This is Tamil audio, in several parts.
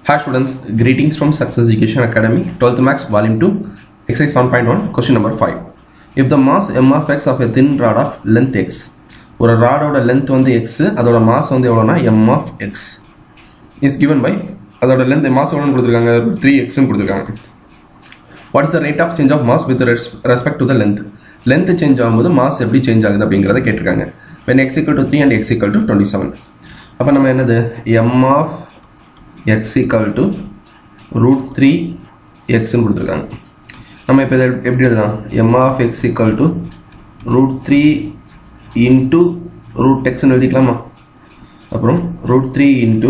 Hi students, greetings from Success Education Academy, 12th Max Volume 2, Exercise 7.1, question number 5. If the mass m of x of a thin rod of length x, ஒரு ராடோட லென்த் வந்து x அதோட மாஸ் வந்து எவ்வளோனா m of x is given by அதோட லென்த் மாஸ் எவ்வளோன்னு கொடுத்துருக்காங்க த்ரீ எக்ஸ்னு கொடுத்துருக்காங்க what is the rate of change of mass with respect to the length length change ஆகும்போது மாஸ் எப்படி சேஞ்ச் ஆகுது அப்படிங்கிறத கேட்டிருக்காங்க when x equal to three and x equal to twenty seven அப்போ நம்ம என்னது m of x equal to root three எக்ஸ்னு கொடுத்துருக்காங்க நம்ம இப்போ இதை எப்படி எழுதலாம் m of x equal to root three into root எக்ஸ்னு எழுதிக்கலாமா அப்புறம் ரூட் த்ரீ இன்ட்டு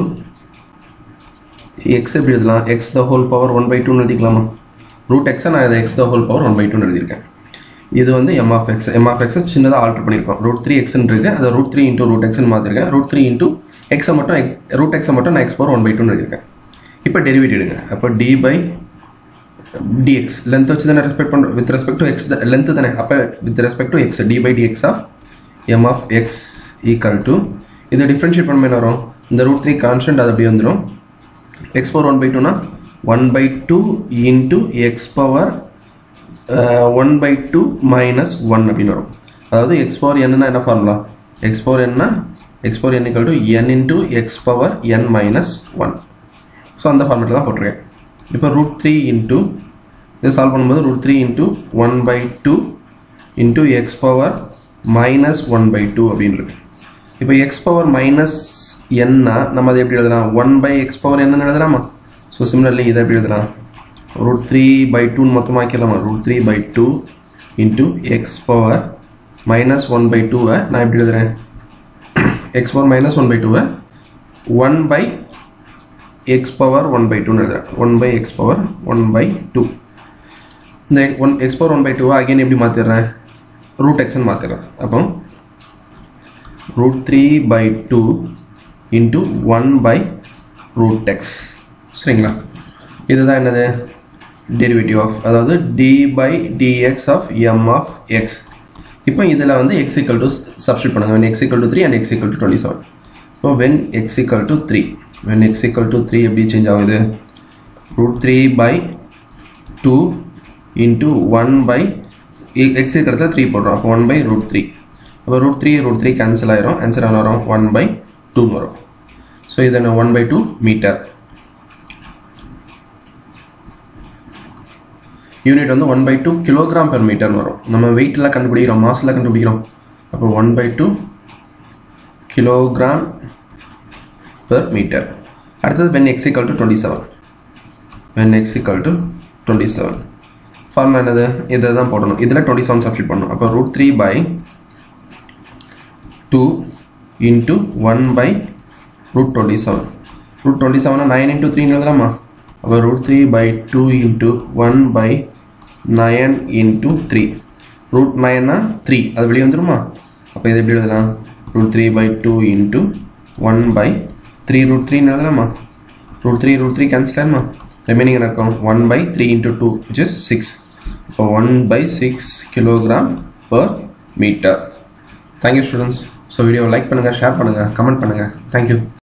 எக்ஸ் எப்படி எழுதலாம் x the whole power one by டூன்னு எழுதிக்கலாமா ரூட் எக்ஸை நான் இதை x the whole power one by டூன்னு எழுதியிருக்கேன் இது வந்து m of x m of எக்ஸை சின்னதாக ஆல்டர் பண்ணியிருக்கோம் ரூட் த்ரீ எக்ஸ்னு இருக்கு அதை ரூட் த்ரீ இன்ட்டு ரூட் எக்ஸ்னு மாற்றிருக்கேன் ரூட் த்ரீ இன்ட்டு எக்ஸை மட்டும் ரூட் எக்ஸை மட்டும் நான் எக்ஸ் பவர் ஒன் பை டூன்னு எழுதியிருக்கேன் இப்போ டெரிவேட் எடுங்க அப்போ டி பை டிஎக்ஸ் லென்த் வச்சு தானே ரெஸ்பெக்ட் பண்ணுறோம் with respect to x length தானே அப்போ with respect to x d by dx of m of x equal to இதை டிஃப்ரென்ஷியேட் பண்ணும்போது என்ன வரும் இந்த ரூட் த்ரீ கான்ஸ்டன்ட் அது அப்படியே வந்துடும் எக்ஸ் பவர் ஒன் பை டூனா one by two into x power one by two minus one அப்படின்னு வரும் அதாவது எக்ஸ் பவர் என்னன்னா என்ன ஃபார்முலா எக்ஸ் பவர் என்ன x power n equal to n into x power n minus one so அந்த ஃபார்மேட்டில் தான் போட்டிருக்கேன் இப்போ ரூட் த்ரீ இன்ட்டு இதை சால்வ் பண்ணும்போது root three into one by two into x power minus one by two அப்படின்னு இருக்கு இப்போ எக்ஸ் பவர் மைனஸ் என்ன நம்ம அதை எப்படி எழுதலாம் ஒன் பை எக்ஸ் பவர் என்னன்னு எழுதலாமா ஸோ சிமிலர்லி இதை எப்படி எழுதலாம் ரூட் த்ரீ பை டூன்னு மொத்தமாக ஆக்கிடலாமா root three by two into x power minus one by டூவை நான் எப்படி எழுதுறேன் x power minus one by டூவை one by x power one by டூன்னு எழுதுறேன் one by x power one by two இந்த one x power one by டூவை அகைன் எப்படி மாற்றிடுறேன் ரூட் எக்ஸ்ன்னு மாற்றிடுறேன் அப்போ root three by two into one by root x சரிங்களா இதுதான் என்னது டெரிவேட்டிவ் ஆஃப் அதாவது D by dx of m of x இப்போ இதில் வந்து எக்ஸ் ஈக்கல் டு சப்ஸ்டியூட் பண்ணுங்க when x equal to three and x equal to twenty seven இப்போ when x equal to three when x equal to three எப்படி சேஞ்ச் ஆகுது root three by two into one by x இருக்கிறதுல த்ரீ போடுறோம் அப்போ ஒன் பை ரூட் த்ரீ அப்போ root three root three cancel ஆயிரும் ஆன்சர் என்ன வரும் ஒன் பை டூன்னு வரும் ஸோ இது என்ன one by two metre unit வந்து one by two kilogram per மீட்டர்னு வரும் நம்ம வெயிட்டில் கண்டுபிடிக்கிறோம் மாசில் கண்டுபிடிக்கிறோம் அப்போ one by two kilogram per metre அடுத்தது when x equal to twenty seven when x equal to twenty seven formula என்னது இதை தான் போடணும் இதில் டுவெண்ட்டி செவன் சப்ஸ்டியூட் பண்ணணும் அப்போ root three by two into one by root twenty seven root twenty செவனை நைன் இன்ட்டு த்ரீன்னு எழுதலாமா அப்போ root three by two into one by nine into three root நயன்னா த்ரீ அது வெளியே வந்துருமா அப்போ இது எப்படி எழுதலாம் root three by two into one by three root த்ரீன்னு எழுதலாமா root three root three cancel ஆகுமா ரிமைனிங் என்ன இருக்கும் one by three into two which is six இப்போ one by six kilogram per metre thank you students so வீடியோவை லைக் பண்ணுங்கள் ஷேர் பண்ணுங்கள் கமெண்ட் பண்ணுங்கள் தேங்க்யூ